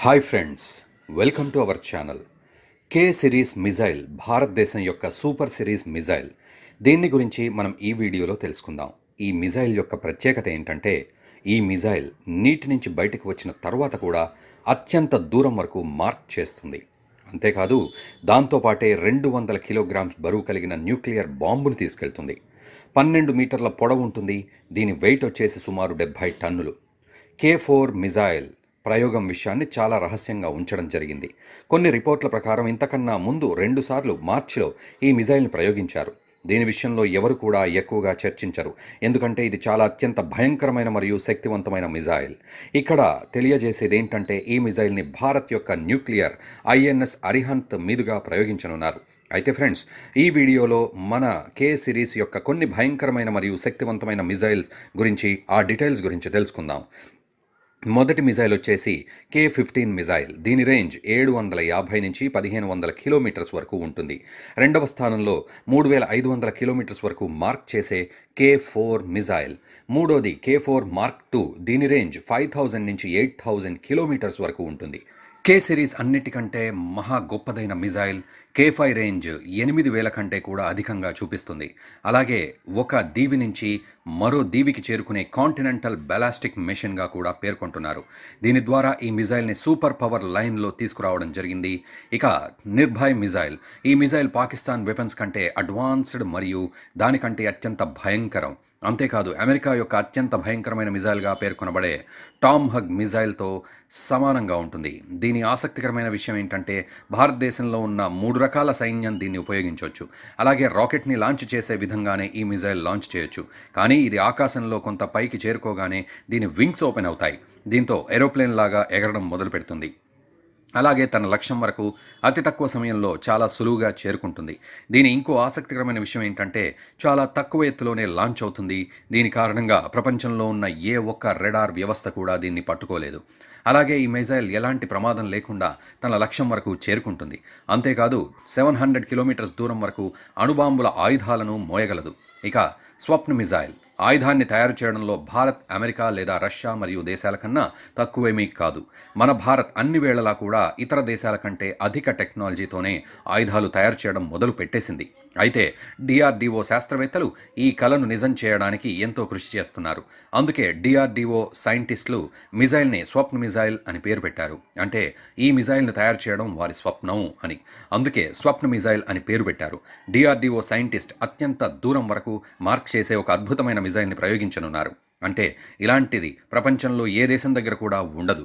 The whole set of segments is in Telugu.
hi friends welcome to our channel K series missile భారతదేశం యొక్క సూపర్ సిరీస్ మిజైల్ దీన్ని గురించి మనం ఈ వీడియోలో తెలుసుకుందాం ఈ మిజైల్ యొక్క ప్రత్యేకత ఏంటంటే ఈ మిజైల్ నీటి నుంచి బయటకు వచ్చిన తర్వాత కూడా అత్యంత దూరం వరకు మార్క్ చేస్తుంది అంతేకాదు దాంతోపాటే రెండు వందల కిలోగ్రామ్స్ బరువు కలిగిన న్యూక్లియర్ బాంబును తీసుకెళ్తుంది పన్నెండు మీటర్ల పొడవు ఉంటుంది దీని వెయిట్ వచ్చేసి సుమారు డెబ్భై టన్నులు కే ఫోర్ మిజైల్ ప్రయోగం విషయాన్ని చాలా రహస్యంగా ఉంచడం జరిగింది కొన్ని రిపోర్ట్ల ప్రకారం ఇంతకన్నా ముందు రెండుసార్లు మార్చిలో ఈ మిజైల్ని ప్రయోగించారు దీని విషయంలో ఎవరు కూడా ఎక్కువగా చర్చించరు ఎందుకంటే ఇది చాలా అత్యంత భయంకరమైన మరియు శక్తివంతమైన మిజైల్ ఇక్కడ తెలియజేసేది ఏంటంటే ఈ మిజైల్ని భారత్ యొక్క న్యూక్లియర్ ఐఎన్ఎస్ అరిహంత్ మీదుగా ప్రయోగించనున్నారు అయితే ఫ్రెండ్స్ ఈ వీడియోలో మన కే సిరీస్ యొక్క కొన్ని భయంకరమైన మరియు శక్తివంతమైన మిజైల్స్ గురించి ఆ డీటెయిల్స్ గురించి తెలుసుకుందాం మొదటి మిజైల్ వచ్చేసి కే ఫిఫ్టీన్ మిజైల్ దీని రేంజ్ ఏడు వందల యాభై నుంచి పదిహేను వందల కిలోమీటర్స్ వరకు ఉంటుంది రెండవ స్థానంలో మూడు వేల ఐదు వందల కిలోమీటర్స్ వరకు మార్క్ చేసే కే ఫోర్ మిజైల్ మూడోది కే ఫోర్ మార్క్ టూ దీని రేంజ్ ఫైవ్ థౌజండ్ నుంచి ఎయిట్ థౌజండ్ కిలోమీటర్స్ వరకు ఉంటుంది కే సిరీస్ అన్నిటికంటే మహా గొప్పదైన మిజైల్ కే ఫైవ్ రేంజ్ ఎనిమిది వేల కంటే కూడా అధికంగా చూపిస్తుంది అలాగే ఒక దీవి నుంచి మరో దీవికి చేరుకునే కాంటినెంటల్ బెలాస్టిక్ మిషన్గా కూడా పేర్కొంటున్నారు దీని ద్వారా ఈ మిజైల్ని సూపర్ పవర్ లైన్లో తీసుకురావడం జరిగింది ఇక నిర్భయ్ మిజైల్ ఈ మిజైల్ పాకిస్తాన్ వెపన్స్ కంటే అడ్వాన్స్డ్ మరియు దానికంటే అత్యంత భయంకరం అంతేకాదు అమెరికా యొక్క అత్యంత భయంకరమైన మిజైల్గా పేర్కొనబడే టామ్ హగ్ మిజైల్తో సమానంగా ఉంటుంది దీని ఆసక్తికరమైన విషయం ఏంటంటే భారతదేశంలో ఉన్న మూడు రకాల సైన్యం దీన్ని ఉపయోగించవచ్చు అలాగే రాకెట్ని లాంచ్ చేసే విధంగానే ఈ మిజైల్ లాంచ్ చేయొచ్చు కానీ ఇది ఆకాశంలో కొంత పైకి చేరుకోగానే దీని వింగ్స్ ఓపెన్ అవుతాయి దీంతో ఏరోప్లేన్ లాగా ఎగరడం మొదలు పెడుతుంది అలాగే తన లక్ష్యం వరకు అతి తక్కువ సమయంలో చాలా సులువుగా చేరుకుంటుంది దీని ఇంకో ఆసక్తికరమైన విషయం ఏంటంటే చాలా తక్కువ ఎత్తులోనే లాంచ్ అవుతుంది దీని కారణంగా ప్రపంచంలో ఉన్న ఏ ఒక్క రెడార్ వ్యవస్థ కూడా దీన్ని పట్టుకోలేదు అలాగే ఈ మిజైల్ ఎలాంటి ప్రమాదం లేకుండా తన లక్ష్యం వరకు చేరుకుంటుంది అంతేకాదు సెవెన్ హండ్రెడ్ కిలోమీటర్స్ దూరం వరకు అణుబాంబుల ఆయుధాలను మోయగలదు ఇక స్వప్న మిజైల్ ఆయుధాన్ని తయారు చేయడంలో భారత్ అమెరికా లేదా రష్యా మరియు దేశాల కన్నా తక్కువేమీ కాదు మన భారత్ అన్ని వేళలా కూడా ఇతర దేశాల కంటే అధిక టెక్నాలజీతోనే ఆయుధాలు తయారు చేయడం మొదలు పెట్టేసింది అయితే డిఆర్డిఓ శాస్త్రవేత్తలు ఈ కలను నిజం చేయడానికి ఎంతో కృషి చేస్తున్నారు అందుకే డిఆర్డిఓ సైంటిస్టులు మిజైల్ని స్వప్న మిజైల్ అని పేరు పెట్టారు అంటే ఈ మిజైల్ని తయారు చేయడం వారి స్వప్నం అని అందుకే స్వప్న మిజైల్ అని పేరు పెట్టారు డిఆర్డిఓ సైంటిస్ట్ అత్యంత దూరం వరకు మార్క్ చేసే ఒక అద్భుతమైన మిజైల్ని ప్రయోగించనున్నారు అంటే ఇలాంటిది ప్రపంచంలో ఏ దేశం దగ్గర కూడా ఉండదు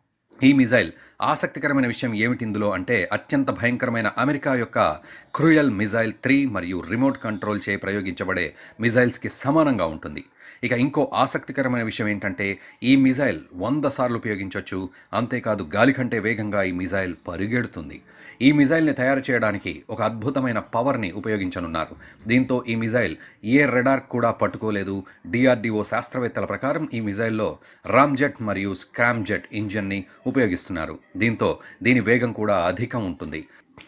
ఈ మిజైల్ ఆసక్తికరమైన విషయం ఏమిటి ఇందులో అంటే అత్యంత భయంకరమైన అమెరికా యొక్క క్రూయల్ మిజైల్ త్రీ మరియు రిమోట్ కంట్రోల్ చే ప్రయోగించబడే మిజైల్స్కి సమానంగా ఉంటుంది ఇక ఇంకో ఆసక్తికరమైన విషయం ఏంటంటే ఈ మిజైల్ వంద సార్లు ఉపయోగించవచ్చు అంతేకాదు గాలి కంటే వేగంగా ఈ మిజైల్ పరిగెడుతుంది ఈ మిజైల్ని తయారు చేయడానికి ఒక అద్భుతమైన పవర్ని ఉపయోగించనున్నారు దీంతో ఈ మిజైల్ ఏ రెడార్ కూడా పట్టుకోలేదు డిఆర్డిఓ శాస్త్రవేత్తల ప్రకారం ఈ మిజైల్లో రామ్జెట్ మరియు స్క్రామ్జెట్ ఇంజన్ని ఉపయోగిస్తున్నారు దీంతో దీని వేగం కూడా అధికం ఉంటుంది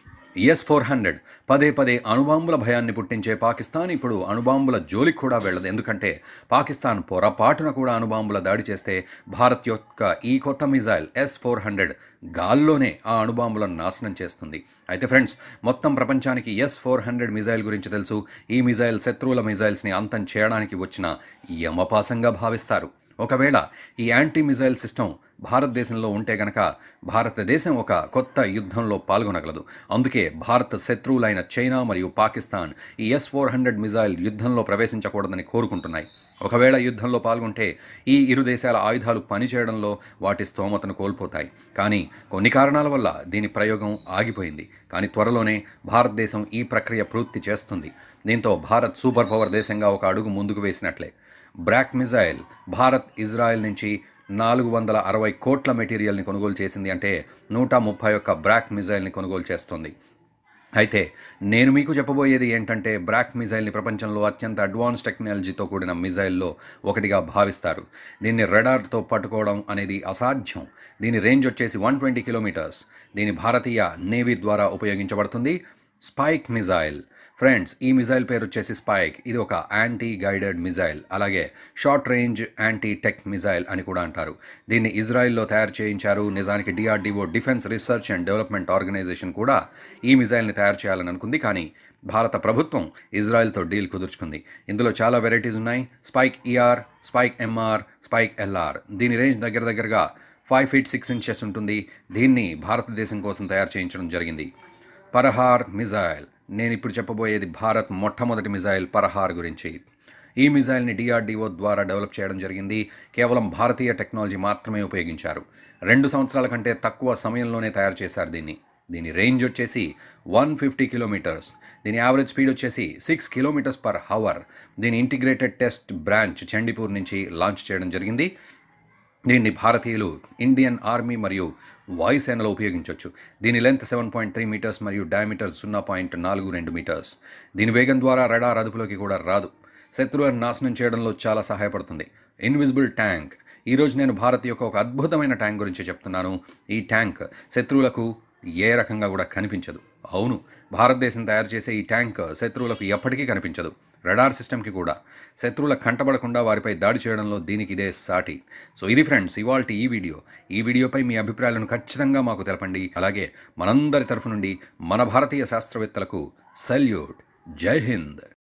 ఎస్ ఫోర్ హండ్రెడ్ పదే పదే అణుబాంబుల భయాన్ని పుట్టించే పాకిస్తాన్ ఇప్పుడు అణుబాంబుల జోలికి కూడా వెళ్ళదు ఎందుకంటే పాకిస్తాన్ పొరపాటున కూడా అణుబాంబుల దాడి చేస్తే భారత్ యొక్క ఈ కొత్త మిజైల్ ఎస్ ఫోర్ హండ్రెడ్ గాల్లోనే ఆ అణుబాంబులను నాశనం చేస్తుంది అయితే ఫ్రెండ్స్ మొత్తం ప్రపంచానికి ఎస్ ఫోర్ హండ్రెడ్ మిజైల్ గురించి తెలుసు ఈ మిజైల్ శత్రువుల మిజైల్స్ని అంతం చేయడానికి వచ్చిన యమపాసంగా భావిస్తారు ఒకవేళ ఈ యాంటీ మిజైల్ సిస్టమ్ భారతదేశంలో ఉంటే గనక భారతదేశం ఒక కొత్త యుద్ధంలో పాల్గొనగలదు అందుకే భారత్ శత్రువులైన చైనా మరియు పాకిస్తాన్ ఈ ఎస్ ఫోర్ హండ్రెడ్ మిజైల్ యుద్ధంలో ప్రవేశించకూడదని కోరుకుంటున్నాయి ఒకవేళ యుద్ధంలో పాల్గొంటే ఈ ఇరు దేశాల ఆయుధాలు పనిచేయడంలో వాటి స్తోమతను కోల్పోతాయి కానీ కొన్ని కారణాల వల్ల దీని ప్రయోగం ఆగిపోయింది కానీ త్వరలోనే భారతదేశం ఈ ప్రక్రియ పూర్తి చేస్తుంది దీంతో భారత్ సూపర్ పవర్ దేశంగా ఒక అడుగు ముందుకు వేసినట్లే బ్రాక్ మిజైల్ భారత్ ఇజ్రాయెల్ నుంచి నాలుగు వందల అరవై కోట్ల మెటీరియల్ని కొనుగోలు చేసింది అంటే నూట ముప్పై ఒక్క బ్రాక్ మిజైల్ని కొనుగోలు చేస్తుంది అయితే నేను మీకు చెప్పబోయేది ఏంటంటే బ్రాక్ మిజైల్ని ప్రపంచంలో అత్యంత అడ్వాన్స్ టెక్నాలజీతో కూడిన మిజైల్లో ఒకటిగా భావిస్తారు దీన్ని రెడార్తో పట్టుకోవడం అనేది అసాధ్యం దీని రేంజ్ వచ్చేసి వన్ ట్వంటీ కిలోమీటర్స్ దీని భారతీయ నేవీ ద్వారా ఉపయోగించబడుతుంది స్పైక్ మిజైల్ ఫ్రెండ్స్ ఈ మిజైల్ పేరు వచ్చేసి స్పైక్ ఇది ఒక యాంటీ గైడెడ్ మిజైల్ అలాగే short range anti tech missile అని కూడా అంటారు దీన్ని ఇజ్రాయెల్లో తయారు చేయించారు నిజానికి DRDO defence research and development organisation కూడా ఈ మిజైల్ని తయారు చేయాలని అనుకుంది కానీ భారత ప్రభుత్వం ఇజ్రాయెల్తో డీల్ కుదుర్చుకుంది ఇందులో చాలా వెరైటీస్ ఉన్నాయి spike ER spike MR spike LR దీని రేంజ్ దగ్గర దగ్గరగా ఫైవ్ ఫీట్ సిక్స్ ఇంచెస్ ఉంటుంది దీన్ని భారతదేశం కోసం తయారు చేయించడం జరిగింది పరహార్ మిజైల్ నేను ఇప్పుడు చెప్పబోయేది భారత్ మొట్టమొదటి మిజైల్ పరహార్ గురించి ఈ మిజైల్ని డిఆర్డిఓ ద్వారా డెవలప్ చేయడం జరిగింది కేవలం భారతీయ టెక్నాలజీ మాత్రమే ఉపయోగించారు రెండు సంవత్సరాల కంటే తక్కువ సమయంలోనే తయారు చేశారు దీన్ని దీని రేంజ్ వచ్చేసి వన్ ఫిఫ్టీ కిలోమీటర్స్ దీని యావరేజ్ స్పీడ్ వచ్చేసి సిక్స్ కిలోమీటర్స్ పర్ హవర్ దీని ఇంటిగ్రేటెడ్ టెస్ట్ బ్రాంచ్ చండీపూర్ నుంచి లాంచ్ చేయడం జరిగింది దీన్ని భారతీయులు ఇండియన్ ఆర్మీ మరియు వాయుసేనలో ఉపయోగించవచ్చు దీని length seven point three metres మరియు డయామీటర్ సున్నా పాయింట్ నాలుగు రెండు మీటర్స్ దీని వేగం ద్వారా రడార్ అదుపులోకి కూడా రాదు శత్రువులను నాశనం చేయడంలో చాలా సహాయపడుతుంది ఇన్విజిబుల్ ట్యాంక్ ఈరోజు నేను భారత్ యొక్క ఒక అద్భుతమైన ట్యాంక్ గురించి చెప్తున్నాను ఈ ట్యాంక్ శత్రువులకు ఏ రకంగా కూడా కనిపించదు అవును భారతదేశం తయారు చేసే ఈ ట్యాంక్ శత్రువులకు ఎప్పటికీ కనిపించదు రడార్ సిస్టమ్కి కూడా శత్రువుల కంటపడకుండా వారిపై దాడి చేయడంలో దీనికి ఇదే సాటి సో ఇది ఫ్రెండ్స్ ఇవాళ ఈ వీడియో ఈ వీడియోపై మీ అభిప్రాయాలను ఖచ్చితంగా మాకు తెలపండి అలాగే మనందరి తరఫు నుండి మన భారతీయ శాస్త్రవేత్తలకు సల్యూట్ జై హింద్